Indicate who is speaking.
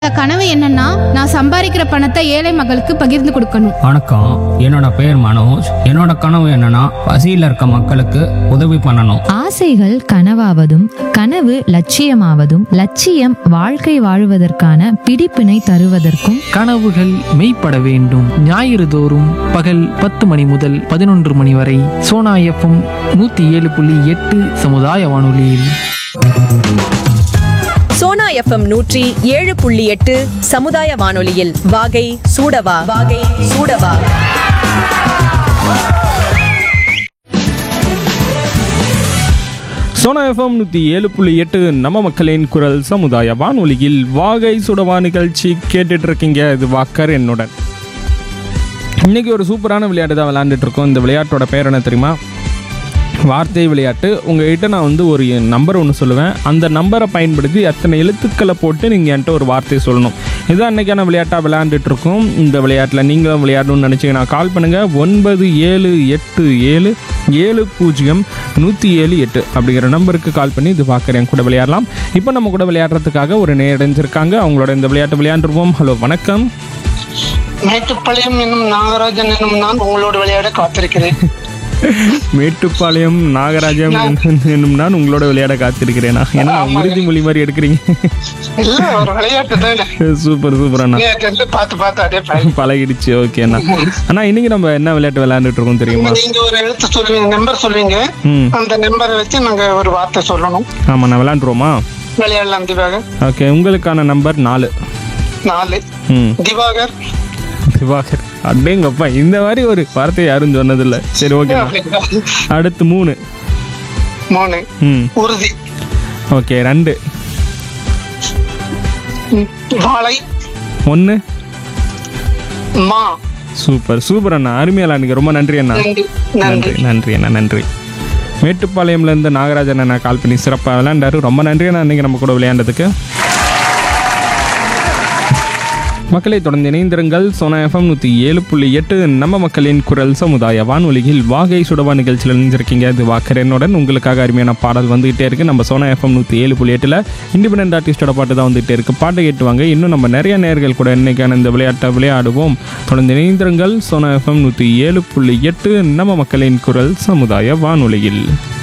Speaker 1: கனவு என்னன்னா நான் சம்பாதிக்கிற பணத்தை ஏழை மக்களுக்கு பகிர்ந்து கொடுக்கணும்
Speaker 2: வணக்கம் என்னோட பேர் மனோஜ் என்னோட கனவு என்னன்னா பசியில் இருக்க மக்களுக்கு உதவி பண்ணணும்
Speaker 3: ஆசைகள் கனவாவதும் கனவு லட்சியமாவதும் லட்சியம் வாழ்க்கை வாழுவதற்கான பிடிப்பினை தருவதற்கும்
Speaker 4: கனவுகள் மெய்ப்பட வேண்டும் ஞாயிறு தோறும் பகல் பத்து மணி முதல் பதினொன்று மணி வரை சோனா எஃப்எம் நூத்தி ஏழு புள்ளி எட்டு சமுதாய வானொலியில்
Speaker 5: சோனா எஃப்எம் நூற்றி ஏழு புள்ளி எட்டு சமுதாய வானொலியில் வாகை சூடவா வாகை சூடவா
Speaker 6: சோனா எஃப்எம் நூற்றி ஏழு புள்ளி எட்டு நம்ம மக்களின் குரல் சமுதாய வானொலியில் வாகை சுடவா நிகழ்ச்சி கேட்டுட்டு இருக்கீங்க இது வாக்கர் என்னுடன் இன்னைக்கு ஒரு சூப்பரான விளையாட்டு தான் விளையாண்டுட்டு இருக்கோம் இந்த விளையாட்டோட பேர் என்ன தெரியுமா வார்த்தை விளையாட்டு உங்ககிட்ட நான் வந்து ஒரு நம்பர் ஒன்று சொல்லுவேன் அந்த நம்பரை பயன்படுத்தி அத்தனை எழுத்துக்களை போட்டு நீங்கள் என்கிட்ட ஒரு வார்த்தை சொல்லணும் இதுதான் இன்றைக்கான விளையாட்டாக விளையாண்டுட்டு இருக்கோம் இந்த விளையாட்டில் நீங்களும் விளையாடணும்னு நினச்சிங்கன்னா கால் பண்ணுங்கள் ஒன்பது ஏழு எட்டு ஏழு ஏழு பூஜ்ஜியம் நூற்றி ஏழு எட்டு அப்படிங்கிற நம்பருக்கு கால் பண்ணி இது பார்க்குறேன் கூட விளையாடலாம் இப்போ நம்ம கூட விளையாடுறதுக்காக ஒரு நேரடைஞ்சிருக்காங்க அவங்களோட இந்த விளையாட்டு விளையாண்டுருவோம் ஹலோ வணக்கம்
Speaker 7: மேட்டுப்பாளையம் என்னும் நாகராஜன் என்னும் நான் உங்களோடு விளையாட காத்திருக்கிறேன்
Speaker 6: மேட்டுப்பாளையம் நாகராஜம் என்னும் நான் உங்களோட விளையாட காத்திருக்கிறேனா ஏன்னா உறுதிமொழி மாதிரி எடுக்கிறீங்க
Speaker 7: இல்ல ஒரு விளையாட்டு தானே
Speaker 6: சூப்பர் சூப்பர் அண்ணா
Speaker 7: நேத்து இருந்து பார்த்து பார்த்து அதே பழகி
Speaker 6: பழகிடுச்சு ஓகே அண்ணா அண்ணா இன்னைக்கு நம்ம என்ன விளையாட்டு விளையாண்டுட்டு இருக்கோம் தெரியுமா
Speaker 7: நீங்க ஒரு எழுத்து சொல்லுவீங்க நம்பர் சொல்லுவீங்க
Speaker 6: ம்
Speaker 7: அந்த நம்பரை வச்சு நாங்க ஒரு வார்த்தை சொல்லணும்
Speaker 6: ஆமாம் நான் விளையாண்டுருவோமா
Speaker 7: விளையாடலாம் திவாகர்
Speaker 6: ஓகே உங்களுக்கான நம்பர் நாலு
Speaker 7: நாலு
Speaker 6: ம்
Speaker 7: திவாகர்
Speaker 6: திவாகர் அப்படிங்கப்பா இந்த மாதிரி ஒரு வார்த்தை யாரும் சொன்னதில்லை சரி ஓகே அடுத்து மூணு
Speaker 7: மூணு
Speaker 6: ம்
Speaker 7: உறுதி
Speaker 6: ஓகே ரெண்டு
Speaker 7: ம், வாழை
Speaker 6: ஒன்று
Speaker 7: மா
Speaker 6: சூப்பர் சூப்பர் அண்ணா அருமையா விளையாடுங்க ரொம்ப நன்றி அண்ணா
Speaker 7: நன்றி
Speaker 6: நன்றி
Speaker 7: நன்றி
Speaker 6: நன்றி அண்ணா நன்றி மேட்டுப்பாளையம்லேருந்து நாகராஜன் அண்ணா கால் பண்ணி சிறப்பாக விளையாண்டாரு ரொம்ப நன்றி அண்ணா இன்னைக்கு நம்ம கூட விளையாண்டதுக்கு மக்களை தொடர்ந்து இணைந்திருங்கள் சோனா எஃப்எம் நூற்றி ஏழு புள்ளி எட்டு நம்ம மக்களின் குரல் சமுதாய வானொலியில் வாகை சுடவா நிகழ்ச்சியில் இணைஞ்சிருக்கீங்க இது வாக்கரனுடன் உங்களுக்காக அருமையான பாடல் வந்துகிட்டே இருக்கு நம்ம சோனா எஃப்எம் நூற்றி ஏழு புள்ளி எட்டில் இண்டிபெண்ட் ஆர்டிஸ்டோட பாட்டு தான் வந்துகிட்டே இருக்கு பாட்டை கேட்டுவாங்க இன்னும் நம்ம நிறைய நேர்கள் கூட இன்னைக்கான இந்த விளையாட்டை விளையாடுவோம் தொடர்ந்து இணைந்திருங்கள் சோனா எஃப்எம் நூற்றி ஏழு புள்ளி எட்டு நம்ம மக்களின் குரல் சமுதாய வானொலியில்